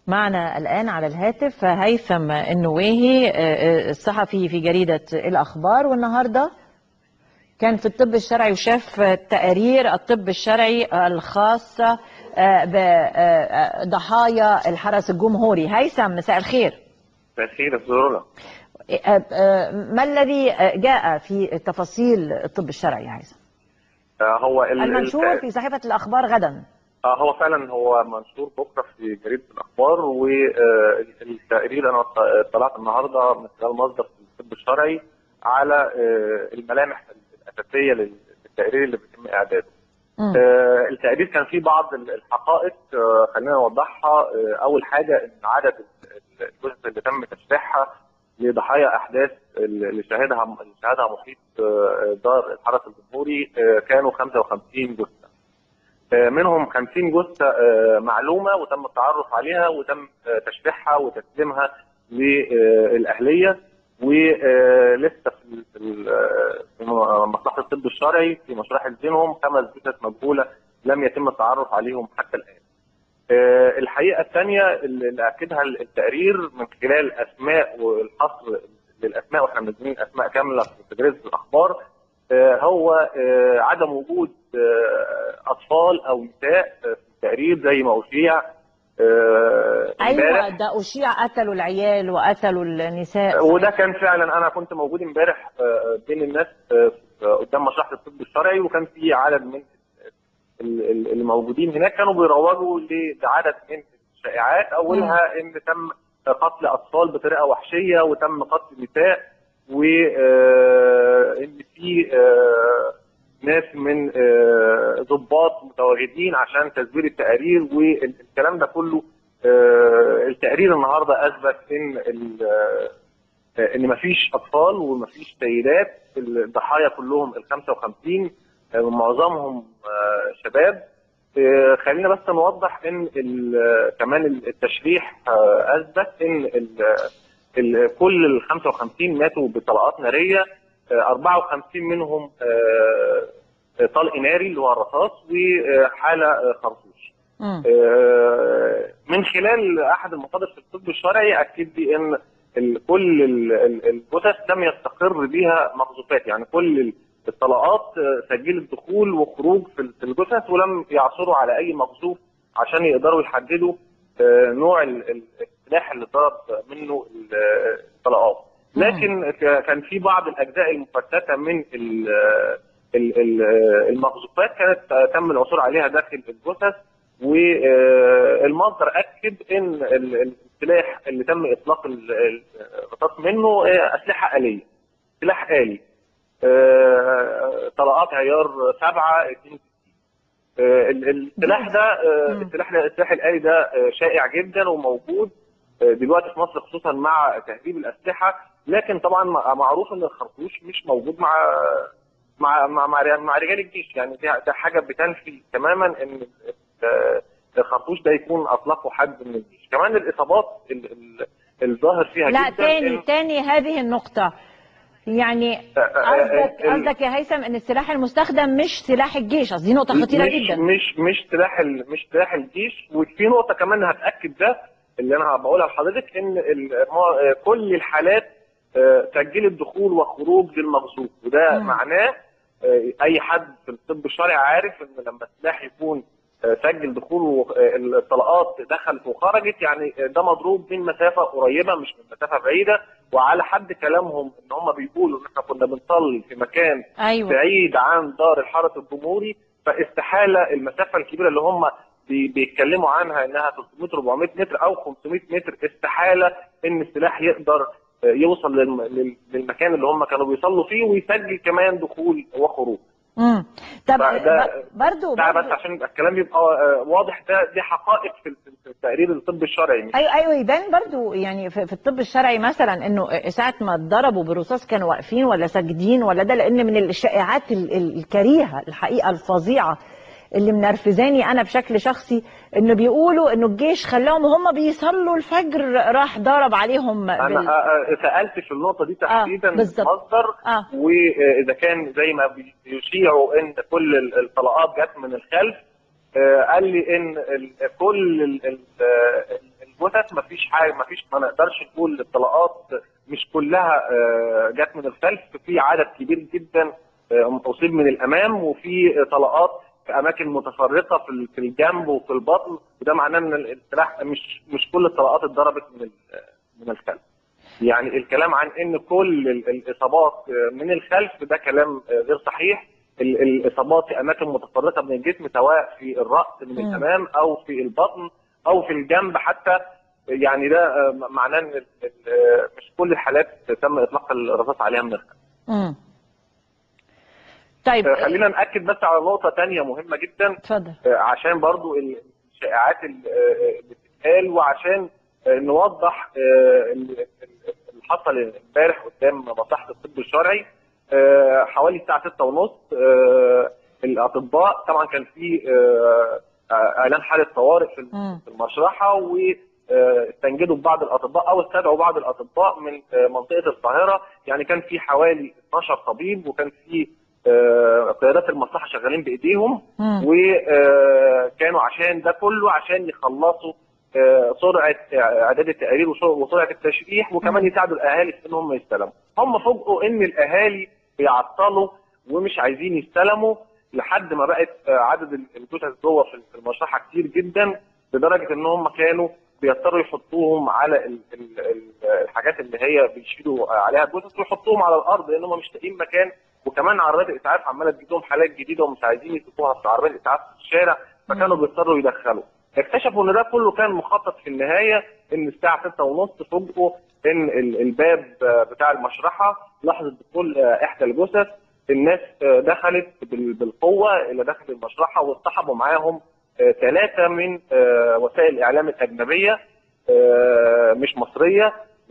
معنا الآن على الهاتف هيثم النويهي الصحفي في جريدة الأخبار والنهاردة كان في الطب الشرعي وشاف تقارير الطب الشرعي الخاصة بضحايا الحرس الجمهوري هيثم مساء الخير مساء الخير الزرورة ما الذي جاء في تفاصيل الطب الشرعي يا هيثم هو المنشور في صحيفة الأخبار غدا هو فعلا هو منشور بكره في جريده الاخبار والتقرير انا اطلعت النهارده من خلال مصدر في الطب الشرعي على الملامح الاساسيه للتقرير اللي بيتم اعداده. التقرير كان فيه بعض الحقائق خلينا نوضحها اول حاجه ان عدد الجثث اللي تم تشريحها لضحايا احداث اللي شاهدها اللي شاهدها محيط دار الحرس الجمهوري كانوا 55 جثه. منهم 50 جثه معلومه وتم التعرف عليها وتم تشريحها وتسليمها للاهليه ولسه في مصلحه الطب الشرعي في مشرحه دينهم خمس جثث مجهوله لم يتم التعرف عليهم حتى الان. الحقيقه الثانيه اللي اكدها التقرير من خلال اسماء والحصر للاسماء واحنا منزلين اسماء كامله في جريده الاخبار هو عدم وجود اطفال او نساء في التقرير زي ما اشيع ايوه ده اشيع قتلوا العيال وقتلوا النساء وده كان فعلا انا كنت موجود امبارح بين الناس قدام مشرحه الطب الشرعي وكان في عدد من اللي موجودين هناك كانوا بيروجوا لعدد من الشائعات اولها ان تم قتل اطفال بطريقه وحشيه وتم قتل نساء وان في ناس من ضباط متواجدين عشان تزوير التقارير والكلام ده كله التقرير النهارده اثبت ان ان مفيش اطفال ومفيش سيدات الضحايا كلهم ال 55 معظمهم شباب خلينا بس نوضح ان كمان التشريح اثبت ان كل ال 55 ماتوا بطلقات ناريه 54 منهم طلق ناري اللي هو الرصاص وحاله خرطوش. من خلال احد المصادر في الطب الشرعي اكد لي ان كل الجثث لم يستقر بها مقذوفات يعني كل الطلقات سجلت دخول وخروج في الجثث ولم يعثروا على اي مقذوف عشان يقدروا يحددوا نوع السلاح اللي ضرب منه الطلقات. لكن كان في بعض الاجزاء المفتته من المقذوفات كانت تم العثور عليها داخل الجثث والمصدر اكد ان السلاح اللي تم اطلاق الرصاص منه اسلحه اليه سلاح الي طلقات عيار 7 السلاح ده السلاح ده السلاح الالي ده شائع جدا وموجود دلوقتي في مصر خصوصا مع تهذيب الاسلحه لكن طبعا معروف ان الخرطوش مش موجود مع مع مع مع, مع رجال الجيش يعني ده حاجه بتنفي تماما ان الخرطوش ده يكون اطلقه حد من الجيش كمان الاصابات الظاهر فيها لا جدا تاني تاني هذه النقطه يعني قصدك قصدك يا هيثم ان السلاح المستخدم مش سلاح الجيش قصدي نقطه خطيره مش جدا مش مش سلاح مش سلاح الجيش وفي نقطه كمان هتاكد ده اللي انا بقولها لحضرتك ان كل الحالات سجلت دخول وخروج للمغصوب وده مم. معناه اي حد في الطب الشرعي عارف ان لما السلاح يكون سجل دخول الطلقات دخلت وخرجت يعني ده مضروب من مسافه قريبه مش من مسافه بعيده وعلى حد كلامهم ان هم بيقولوا ان احنا كنا بنصلي في مكان ايوه بعيد عن دار الحرس الجمهوري فاستحاله المسافه الكبيره اللي هم بي- بيتكلموا عنها انها 300 400 متر او 500 متر استحاله ان السلاح يقدر يوصل للم- لل- للمكان اللي هم كانوا بيصلوا فيه ويسجل كمان دخول وخروج امم طب ده- ب- برضو, ده برضو بس عشان يبقى الكلام يبقى آه، واضح ده دي حقائق في في التقرير الطب الشرعي مش ايوه ايوه يبان برضو يعني في, في الطب الشرعي مثلا انه ساعه ما اتضربوا بالرصاص كانوا واقفين ولا ساجدين ولا ده لان من الشائعات ال- ال- الكريهه الحقيقه الفظيعه اللي منرفزاني انا بشكل شخصي انه بيقولوا انه الجيش خلاهم وهم بيصلوا الفجر راح ضرب عليهم انا بال... آه، آه، سالت في النقطه دي تحديدا بالظبط. المصدر اه واذا كان زي ما بي- بيشيعوا ان كل ال- الطلقات جت من الخلف آه، قال لي ان ال- كل ال- ال- آه، الجثث ما فيش حاجه ما فيش ما نقدرش نقول الطلقات مش كلها آه، جت من الخلف في عدد كبير جدا آه، اصيب من الامام وفي طلقات في اماكن متفرقه في ال- في الجنب وفي البطن وده معناه ان السلاح مش مش كل الطلقات اتضربت من ال- من الخلف يعني الكلام عن ان كل ال- الاصابات من الخلف ده كلام غير صحيح ال- الاصابات في اماكن متفرقه من الجسم سواء في الراس من مم. الامام او في البطن او في الجنب حتى يعني ده معناه ان ال- ال- مش كل الحالات تم اطلاق الرصاص عليها من الخلف مم. طيب خلينا ناكد بس على نقطه تانية مهمه جدا اتفضل عشان برضو الشائعات اللي بتتقال وعشان نوضح اللي حصل امبارح قدام مصلحه الطب الشرعي حوالي الساعه 6 ونص الاطباء طبعا كان في اعلان حاله طوارئ في مم. في المشرحه واستنجدوا بعض الاطباء او استدعوا بعض الاطباء من منطقه القاهره يعني كان في حوالي 12 طبيب وكان في آه، قيادات المصلحه شغالين بايديهم مم. وكانوا عشان ده كله عشان يخلصوا آه، سرعه اعداد التقارير وسر- وسرعه التشريح وكمان يساعدوا الاهالي في ان هم يستلموا. هم فوجئوا ان الاهالي بيعطلوا ومش عايزين يستلموا لحد ما بقت آه، عدد الجثث جوه في في المشرحه كتير جدا لدرجه ان هم كانوا بيضطروا يحطوهم على ال- ال- ال- الحاجات اللي هي بيشيلوا عليها الجثث ويحطوهم على الارض لان هم مش لاقيين مكان وكمان عربيات الاسعاف عماله تجيب لهم حالات جديده ومش عايزين يسيبوها في عربيات الاسعاف في الشارع فكانوا بيضطروا يدخلوا اكتشفوا ان ده كله كان مخطط في النهايه ان الساعه 6 ونص فوجئوا ان ال- الباب آه، بتاع المشرحه لحظه دخول آه، احدى الجثث الناس آه، دخلت بال- بالقوه الى داخل المشرحه واصطحبوا معاهم ثلاثه من آه، وسائل الاعلام الاجنبيه آه، مش مصريه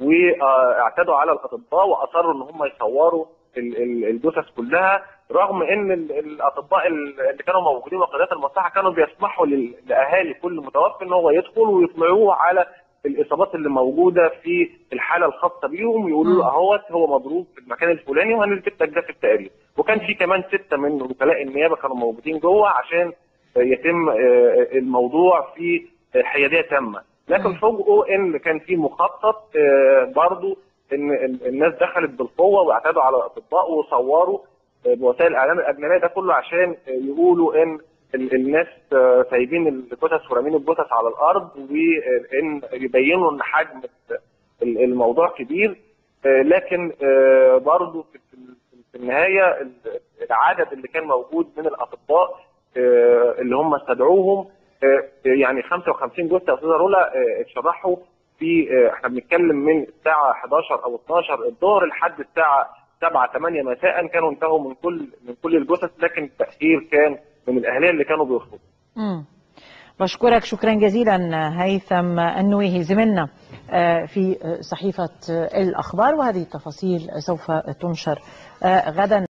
واعتدوا على الاطباء واصروا ان هم يصوروا ال- ال- الجثث كلها رغم ان ال- الاطباء ال- اللي كانوا موجودين وقيادات المصلحه كانوا بيسمحوا لل- لاهالي كل متوفي ان هو يدخل ويطلعوه على الاصابات اللي موجوده في الحاله الخاصه بيهم يقولوا له اهوت هو مضروب في المكان الفلاني وهنثبت لك ده في التقرير وكان في كمان سته من وكلاء النيابه كانوا موجودين جوه عشان يتم آه، الموضوع في حياديه تامه لكن فوجئوا ان كان في مخطط آه، برضو ان ال- الناس دخلت بالقوه واعتدوا على الاطباء وصوروا آه، بوسائل الاعلام الاجنبيه ده كله عشان آه، يقولوا ان ال- الناس آه، سايبين الجثث ورامين الجثث على الارض وان يبينوا ان حجم ال- الموضوع كبير آه، لكن آه، برضو في في- في النهايه ال- العدد اللي كان موجود من الاطباء آه، اللي هم استدعوهم آه، يعني 55 جثه يا استاذه رولا آه، اتشرحوا في آه، احنا بنتكلم من الساعه 11 او 12 الظهر لحد الساعه 7 8 مساء كانوا انتهوا من كل من كل الجثث لكن التاخير كان من الاهالي اللي كانوا بيرفضوا مم. بشكرك شكرا جزيلا هيثم النويهي زميلنا آه، في آه، صحيفة آه، الأخبار وهذه التفاصيل سوف تنشر آه، غدا